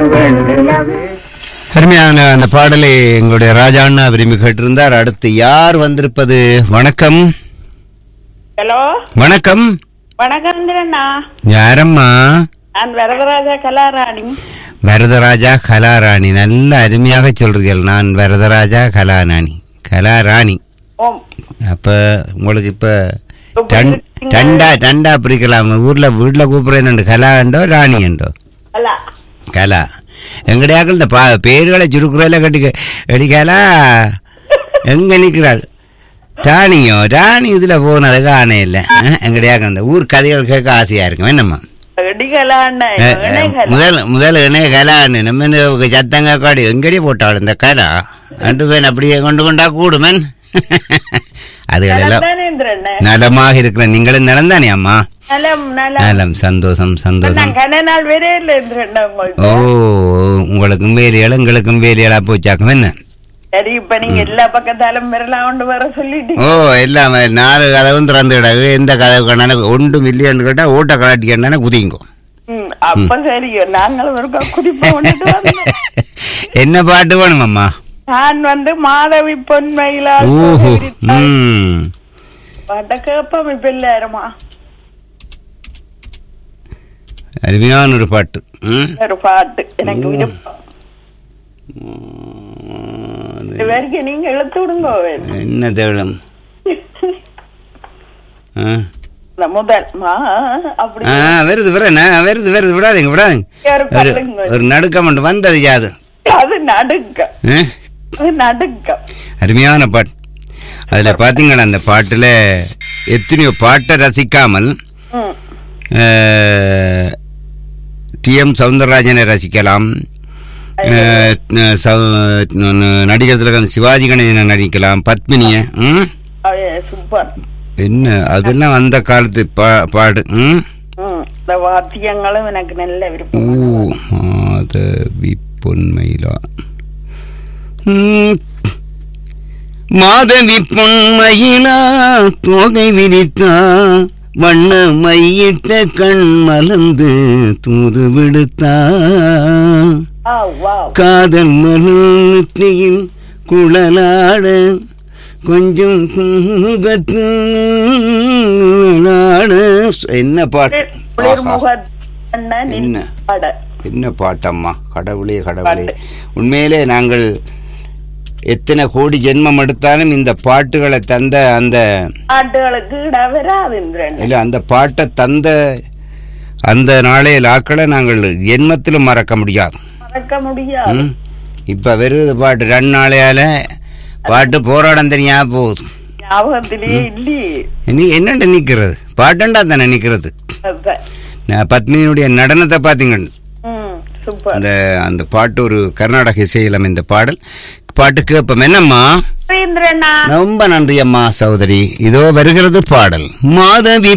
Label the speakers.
Speaker 1: வெண்ணிலவே
Speaker 2: அருமையான அந்த பாடலை எங்களுடைய ராஜா அண்ணா விரும்பி கேட்டிருந்தார் அடுத்து யார் வந்திருப்பது வணக்கம்
Speaker 3: ஹலோ
Speaker 2: வணக்கம்
Speaker 3: வணக்கம் இந்திரண்ணா
Speaker 2: யாரம்மா
Speaker 3: நான் வரதராஜா கலாராணி
Speaker 2: வரதராஜா கலாராணி நல்ல அருமையாக சொல்றீர்கள் நான் வரதராஜா கலாராணி கலாராணி
Speaker 3: ஓம்
Speaker 2: அப்ப உங்களுக்கு இப்ப டன்- டண்டா டண்டா பிரிக்கலாம் ஊர்ல வீட்டுல கூப்பிடுறேன் கலாண்டோ ராணி உண்டோ
Speaker 3: அல்ல
Speaker 2: கலா எங்கடையாக்கள் இந்த பா பேர்களை சுருக்குறல கட்டி அடிக்கலா எங்க நிற்கிறாள் ராணியோ ராணி இதுல போனது காணே இல்லை எங்கடையாக்கள் இந்த ஊர் கதைகள் கேட்க ஆசையா இருக்கும் என்னம்மா
Speaker 3: இடிகலாண்ண
Speaker 2: அஹ், அஹ், முதல் முதல் இணைய கலான்னு நம்ம இந்த சத்தங்க காடி எங்கடி போட்டாள் இந்த கலா ரெண்டு பேன் அப்படியே கொண்டு கொண்டா கூடுமன் அதுகளெல்லாம்
Speaker 3: இந்திரண்ண
Speaker 2: நலமாக இருக்கிற நீங்களும் நலந்தானே அம்மா
Speaker 3: நலம் நலம்
Speaker 2: நலம் சந்தோஷம் சந்தோஷம்
Speaker 3: நான் கன நாள் வரே இல்லை இந்திரண்ணா
Speaker 2: ஓ
Speaker 3: உங்களுக்கு
Speaker 2: உங்களுக்கும் வேலையாள் எங்களுக்கும் வேலையாளா போச்சாக்கும் என்ன
Speaker 3: சரி இப்ப நீங்க எல்லா பக்கத்தாலும் வரலாம் கொண்டு வர சொல்லிட்டு
Speaker 2: ஓ எல்லாம் நாலு கதவும் திறந்து கிடக்கு எந்த கதவு கண்ணான ஒன்றும் இல்லையான்னு கேட்டா ஓட்ட கலாட்டி கண்ணான குதிங்கோ
Speaker 3: ம், அப்ப சரியோ நாங்களும் ஒரு குதிப்பா கொண்டுட்டு வந்தோம்
Speaker 2: என்ன பாட்டு வேணுமம்மா
Speaker 3: நான் வந்து மாதவி பொன்மையிலால்
Speaker 2: ஓஹோ
Speaker 3: விரித்தாள்.
Speaker 2: ம்
Speaker 3: பாட்ட கேப்போம் இப்ப எல்லாருமா
Speaker 2: அருமையான ஒரு பாட்டு ம்
Speaker 3: ஒரு பாட்டு எனக்கு விருப்பம்
Speaker 2: அது
Speaker 3: இது வரைக்கும் நீங்க இழுத்து விடுங்க
Speaker 2: என்ன தேவலம் ஆ
Speaker 3: இந்த முதல் மா அப்படி
Speaker 2: ஆ வருது வர வருது வருது விடாதீங்க விடாதீங்க
Speaker 3: ஒரு
Speaker 2: ஒரு
Speaker 3: பாட்டுங்க.
Speaker 2: ஒரு நடுக்கம் ஒன்று வந்தது யாது
Speaker 3: அது நடுக்க
Speaker 2: ஆ?
Speaker 3: அது நடுக்க
Speaker 2: அருமையான பாட்டு அதில் பார்த்தீங்களா அந்த பாட்டில் எத்தனையோ பாட்டை ரசிக்காமல்
Speaker 3: ம்.
Speaker 2: டிஎம் சவுந்தரராஜனை ரசிக்கலாம் அஹ், அஹ், சௌ- ந- நடிகர் திலகம் சிவாஜி கணேசனை நடிக்கலாம் பத்மினியை ம்?
Speaker 3: அவே சூப்பர்
Speaker 2: என்ன அதெல்லாம் அந்த காலத்து பா பாடு ம்
Speaker 3: ம். இந்த வாத்தியங்களும் எனக்கு நல்ல
Speaker 2: ஊ
Speaker 3: விருப்பம்
Speaker 2: மாதவி பொன்மயிலா ம். மாதவி பொன்மயிலா தோகை விரித்தா வண்ண மையிட்ட கண் மலர்ந்து தூது விடுத்தா
Speaker 3: ஆ வா
Speaker 2: காதல் மலர்த்தியில் குழலாட கொஞ்சம் குமுகத்து குழலாட. என்ன பாட்டு
Speaker 3: குளிர்முக
Speaker 2: என்ன?
Speaker 3: என்ன பாட
Speaker 2: என்ன பாட்டம்மா கடவுளே கடவுளே
Speaker 3: பாட்டு.
Speaker 2: உண்மையிலே நாங்கள் எத்தனை கோடி ஜென்மம் எடுத்தாலும் இந்த பாட்டுகளை தந்த அந்த
Speaker 3: பாட்டுகளுக்கு இட வராது இந்திரன்
Speaker 2: இல்ல அந்த பாட்டை தந்த அந்த நாளைய லாக்களை நாங்கள் ஜென்மத்திலும் மறக்க முடியாது
Speaker 3: மறக்க முடியாது
Speaker 2: ம்? இப்ப வருது பாட்டு ரெண்டு நாளையால பாட்டு போராடம் தெரியா போகுது
Speaker 3: ஞாபகத்திலே இல்லையே
Speaker 2: நீ என்னண்ட நிக்கிறது பாட்டண்டா தானே நிக்கிறது
Speaker 3: அதான்.
Speaker 2: நான் பத்மினியுடைய நடனத்தை பார்த்தீங்க
Speaker 3: ம் சூப்பர்
Speaker 2: அந்த அந்த பாட்டு ஒரு கர்நாடக இசையிலம் இந்த பாடல் பாட்டு கேட்போம் என்னம்மா
Speaker 3: இந்திரண்ணா
Speaker 2: ரொம்ப நன்றி அம்மா சகோதரி இதோ வருகிறது பாடல் மாதவி